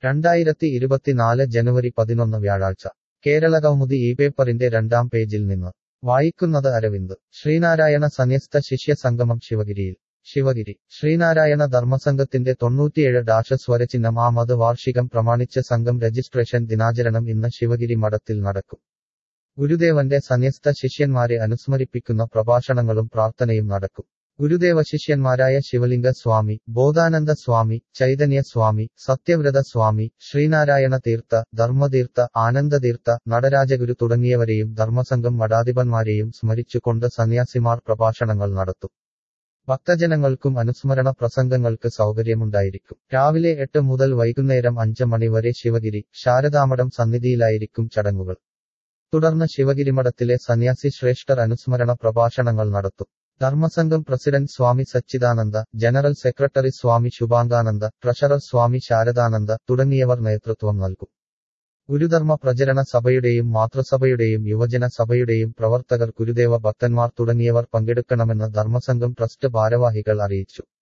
രണ്ടായിരത്തി ഇരുപത്തിനാല് ജനുവരി പതിനൊന്ന് വ്യാഴാഴ്ച കേരള കൗമുദി ഈ പേപ്പറിന്റെ രണ്ടാം പേജിൽ നിന്ന് വായിക്കുന്നത് അരവിന്ദ് ശ്രീനാരായണ സന്യസ്ത ശിഷ്യ സംഗമം ശിവഗിരിയിൽ ശിവഗിരി ശ്രീനാരായണ ധർമ്മസംഘത്തിന്റെ തൊണ്ണൂറ്റിയേഴ് ഡാഷ സ്വരചിഹ്നം ആമത് വാർഷികം പ്രമാണിച്ച് സംഘം രജിസ്ട്രേഷൻ ദിനാചരണം ഇന്ന് ശിവഗിരി മഠത്തിൽ നടക്കും ഗുരുദേവന്റെ സന്യസ്ത ശിഷ്യന്മാരെ അനുസ്മരിപ്പിക്കുന്ന പ്രഭാഷണങ്ങളും പ്രാർത്ഥനയും നടക്കും ഗുരുദേവ ശിഷ്യന്മാരായ ശിവലിംഗ സ്വാമി ബോധാനന്ദ സ്വാമി ചൈതന്യ സ്വാമി സത്യവ്രത സ്വാമി ശ്രീനാരായണ തീർത്ഥ ധർമ്മതീർത്ഥ ആനന്ദതീർത്ഥ നടരാജഗുരു തുടങ്ങിയവരെയും ധർമ്മസംഘം മഠാധിപന്മാരെയും സ്മരിച്ചുകൊണ്ട് സന്യാസിമാർ പ്രഭാഷണങ്ങൾ നടത്തും ഭക്തജനങ്ങൾക്കും അനുസ്മരണ പ്രസംഗങ്ങൾക്ക് സൗകര്യമുണ്ടായിരിക്കും രാവിലെ എട്ട് മുതൽ വൈകുന്നേരം അഞ്ച് മണിവരെ ശിവഗിരി ശാരദാമഠം സന്നിധിയിലായിരിക്കും ചടങ്ങുകൾ തുടർന്ന് ശിവഗിരിമഠത്തിലെ സന്യാസി ശ്രേഷ്ഠർ അനുസ്മരണ പ്രഭാഷണങ്ങൾ നടത്തും Dharmasangham president Swami Sachidananda general secretary Swami Shubhangananda treasurer Swami Sharadananda തുടങ്ങിയവർ നേതൃത്വം നൽകും ഗുരുധർമ്മ പ്രചരണ സഭയുടെയും മാതൃസഭയുടെയും യുവജന സഭയുടെയും പ്രവർത്തകർ ഗുരുദേവ ഭക്തന്മാർ തുടങ്ങിയവർ പങ്കെടുക്കണമെന്ന് ധർമ്മസംഘം ട്രസ്റ്റ് ഭാരവാഹികൾ അറിയിച്ചു